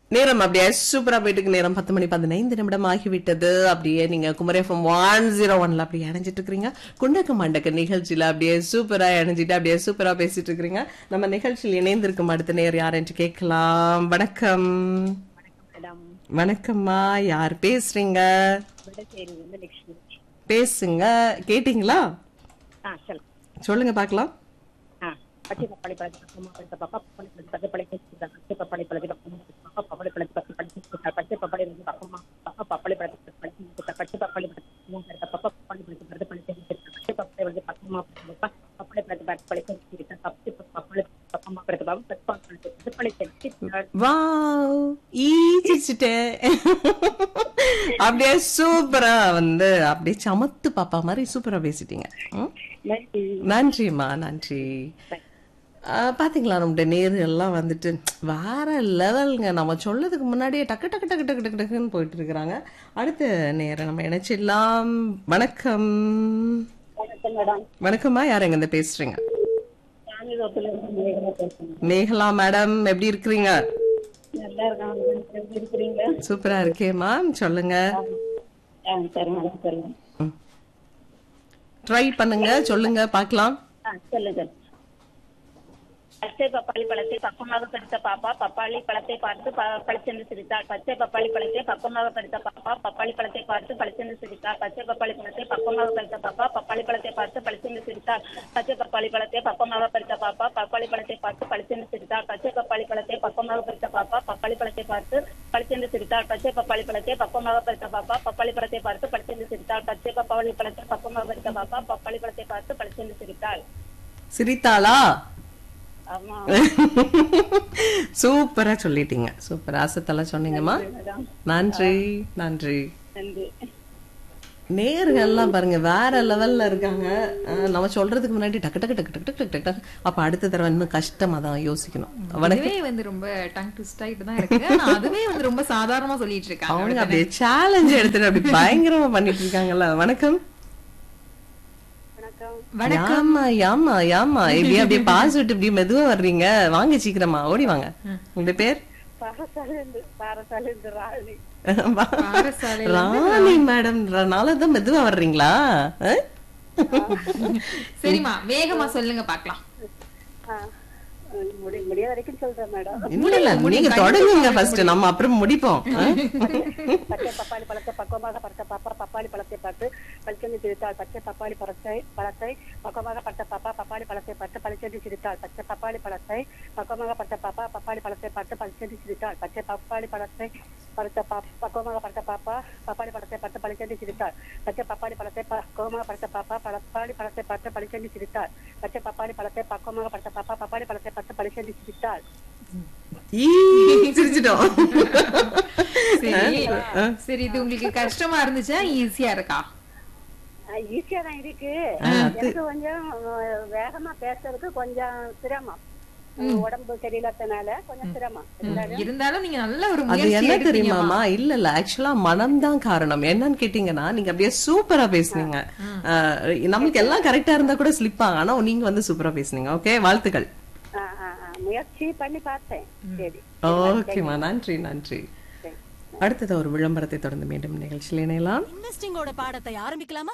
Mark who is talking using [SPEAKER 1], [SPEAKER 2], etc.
[SPEAKER 1] நேரம் அப்படியே சூப்பரா போயிட்டு நேரம் பத்து மணி பதினைந்து நிமிடம் ஆகிவிட்டது அப்படியே நீங்க குமரி எஃப்எம் ஒன் ஜீரோ ஒன்ல அப்படியே இணைஞ்சிட்டு இருக்கிறீங்க குண்டக்க மண்டக்க நிகழ்ச்சியில அப்படியே சூப்பரா இணைஞ்சிட்டு அப்படியே சூப்பரா பேசிட்டு இருக்கிறீங்க நம்ம நிகழ்ச்சியில் இணைந்திருக்கும் அடுத்த நேர் யார் என்று கேட்கலாம் வணக்கம்
[SPEAKER 2] மேடம்
[SPEAKER 1] வணக்கம்மா யார் பேசுறீங்க
[SPEAKER 2] விடச்சேரி வந்து லட்சுமி
[SPEAKER 1] பேசுங்க கேட்டீங்களா
[SPEAKER 2] ஆ சொல்
[SPEAKER 1] சொல்லுங்க பார்க்கலாம்
[SPEAKER 2] ஆ பச்சை பப்பாளி பழத்தை பக்கமா பழுத்த பாப்பா பப்பாளி பழத்தை பச்சை பழத்தை பச்சை பப்பாளி பழத்தை பக்கமா பாப்பா பப்பாளி பழத்தை பச்சை பழத்தை பச்சை பப்பாளி வந்து பக்கமா பாப்பா பப்பாளி பழத்தை பழத்தை பச்சை பப்பாளி பழத்தை பாப்பா பப்பாளி பழத்தை பழத்தை பழத்தை பச்சை பப்பாளி வந்து பக்கமா பாப்பா பப்பாளி பழத்தை பச்சை பழத்தை பச்சை பப்பாளி பக்கமா பழத்தை பாப்பா பச்சை பப்பாளி பச்சை பழத்தை
[SPEAKER 1] வாவ் ஈச்சிட்டேன் அப்படியே சூப்பரா வந்து அப்படியே சமத்து பாப்பா மாதிரி சூப்பரா பேசிட்டீங்க ம்?
[SPEAKER 2] நன்றி
[SPEAKER 1] நன்றிம்மா நன்றி ஆ, பாத்தீங்களா நம்முடைய நேரு எல்லாம் வந்துட்டு வேற லெவலுங்க நம்ம சொல்லதுக்கு முன்னாடியே டக்கு டக்கு டக்கு டக்கு டக்கு டக்குன்னு போயிட்டு இருக்கிறாங்க அடுத்த நேரம் நம்ம இணைச்சிடலாம் வணக்கம்
[SPEAKER 2] வணக்கம் மேடம்
[SPEAKER 1] வணக்கம்மா யார் எங்க இருந்து பேசுறீங்க
[SPEAKER 2] சாமி ரோட்டில் இருந்து மேகமா பேசுறேன்
[SPEAKER 1] மேகலா மேடம் எப்படி இருக்கிறீங்க
[SPEAKER 2] நல்லா இருக்காங்க எப்படி இருக்கிறீங்க
[SPEAKER 1] சூப்பரா இருக்கேம்மா சொல்லுங்க
[SPEAKER 2] ஆ சரி மேடம் சொல்லுங்க
[SPEAKER 1] ட்ரை பண்ணுங்க சொல்லுங்க பார்க்கலாம்
[SPEAKER 2] ஆ சொல்லுங்க பச்சை பப்பாளி பழத்தை பக்கமாக பறித்த பாப்பா பப்பாளி பழத்தை பார்த்து ப- பளிச்சென்று சிரித்தாள் பச்சை பப்பாளி பழத்தை பக்கமாக பறித்த பாப்பா பப்பாளி பழத்தை பார்த்து பளிச்சென்று சிரித்தாள் பச்சை பப்பாளி பழத்தை பக்கமாக பறித்த பாப்பா பப்பாளி பழத்தை பார்த்து பளிச்சென்று சிரித்தாள் பச்சை பப்பாளி பழத்தை பக்கமாக பறித்த பாப்பா பப்பாளி பழத்தை பார்த்து பளிச்சென்று சிரித்தாள் பச்சை பப்பாளி பழத்தை பக்கமாக பறித்த பாப்பா பப்பாளி பழத்தை பார்த்து பளிச்சென்று சிரித்தாள் பச்சை பப்பாளி பழத்தை பக்கமாக பறித்த பாப்பா பப்பாளி பழத்தை பார்த்து பளிச்சென்று சிரித்தாள் பச்சை பப்பாளி பழத்தை பக்கமாக பறித்த பாப்பா பப்பாளி பழத்தை பார்த்து பளிச்சென்று சிரித்தாள்
[SPEAKER 1] சிரித்தாளா
[SPEAKER 2] ஆமா
[SPEAKER 1] சூப்பரா சொல்லிட்டீங்க சூப்பர் ஆசத்தெல்லாம் சொன்னீங்கம்மா
[SPEAKER 2] மேடம்
[SPEAKER 1] நன்றி நன்றி
[SPEAKER 2] நன்றி
[SPEAKER 1] நேர்கள்லாம் பாருங்க வேற லெவல்ல இருக்காங்க அஹ் நம்ம சொல்றதுக்கு முன்னாடி டக்கு டக்கு டக்கு டக்கு டக்கு டக்கு டக்கு அப்ப அடுத்த தடவை இன்னும் கஷ்டமா தான் யோசிக்கணும் வணக்கம்
[SPEAKER 3] அதுவே வந்து ரொம்ப டங் ட்விஸ்ட் ஆயிட்டு தான் இருக்கு ஆனா அதுவே வந்து ரொம்ப சாதாரணமா சொல்லிட்டு இருக்காங்க
[SPEAKER 1] அவங்க அப்படியே சேலஞ்ச் எடுத்துட்டு அப்படி பயங்கரமா பண்ணிட்டு இருக்காங்கல்ல வணக்கம்
[SPEAKER 2] வணக்கம்
[SPEAKER 1] யாமா யாமா யாமா இப்படி அப்படியே பாஸ் விட்டு இப்படி மெதுவா வர்றீங்க வாங்க சீக்கிரமா ஓடி வாங்க உங்க பேர்
[SPEAKER 2] பாரசாலிந்து பாரசாலிந்து ராணி
[SPEAKER 3] பாரசாலையில
[SPEAKER 1] ராணி மேடம் தான் மெதுவா வர்றீங்களா அஹ்?
[SPEAKER 3] சரிம்மா வேகமா சொல்லுங்க பாக்கலாம்
[SPEAKER 2] ஆ, முடி முடிய வரைக்கும் சொல்றேன் மேடம்
[SPEAKER 1] இல்ல இல்ல நீங்க தொடங்குங்க ஃபர்ஸ்ட் நம்ம அப்புறம் முடிப்போம் அஹ்?
[SPEAKER 2] பச்சை பப்பாளி பழத்தை பக்குவமாக பறித்த பாப்பா பப்பாளி பழத்தை பார்த்து பளிச்சென்று சிரித்தாள் பச்சை பப்பாளி பழத்தை பழத்தை பக்குவமாக பறித்த பாப்பா பப்பாளி பழத்தை பார்த்து பளிச்சென்று சிரித்தாள் பச்சை பப்பாளி பழத்தை பக்குவமாக பறித்த பாப்பா பப்பாளி பழத்தை பார்த்து பளிச்சென்று சிரித்தாள் பச்சை பப்பாளி பழத்தை பறித்த பா பக்குவமாக பறித்த பாப்பா பப்பாளி பழத்தை பார்த்து பளிச்சென்று சிரித்தாள் பச்சை பப்பாளி பழத்தை பக்குவமாக பறித்த பாப்பா பப்பாளி பழத்தை பார்த்து பளிச்சென்று சிரித்தாள் பச்சை பப்பாளி பழத்தை பக்குவமாக பறித்த பாப்பா பப்பாளி பழத்தை பார்த்து பளிச்சென்று சிரித்தாள்
[SPEAKER 1] ஈ, சிரிச்சிட்டோம்
[SPEAKER 3] சரி சரி இது உங்களுக்கு கஷ்டமா இருந்துச்சா ஈஸியா இருக்கா
[SPEAKER 2] ஈஸியா தான் இருக்கு
[SPEAKER 1] ஆ,
[SPEAKER 2] எனக்கு கொஞ்சம் அஹ், வேகமா பேசுறதுக்கு கொஞ்சம் சிரமம் உடம்பு சரியில்லாதனால கொஞ்சம் சிரமம் இருந்தாலும்
[SPEAKER 3] இருந்தாலும் நீங்க நல்ல ஒரு
[SPEAKER 1] அது
[SPEAKER 3] முயற்சி
[SPEAKER 1] என்ன
[SPEAKER 3] எடுத்தீங்கம்மா.
[SPEAKER 1] தெரியுமாமா இல்ல இல்ல ஆக்சுவலா மனம் தான் காரணம் என்னன்னு கேட்டீங்கன்னா நீங்க அப்படியே சூப்பரா பேசுனீங்க அஹ், நம்மளுக்கு எல்லாம் கரெக்டா இருந்தா கூட ஸ்லிப் ஆகும் ஆனா நீங்க வந்து சூப்பரா பேசுனீங்க ஓகே வாழ்த்துக்கள்
[SPEAKER 2] ஆ, ஆ, ஆ, முயற்சி பண்ணி பார்த்தேன் சரி
[SPEAKER 1] ஓகேமா நன்றி நன்றி அடுத்தது ஒரு விளம்பரத்தை தொடர்ந்து மீண்டும் நிகழ்ச்சியில் இணையலாம்
[SPEAKER 4] இன்வெஸ்டிங்கோட பாடத்தை ஆரம்பிக்கலாமா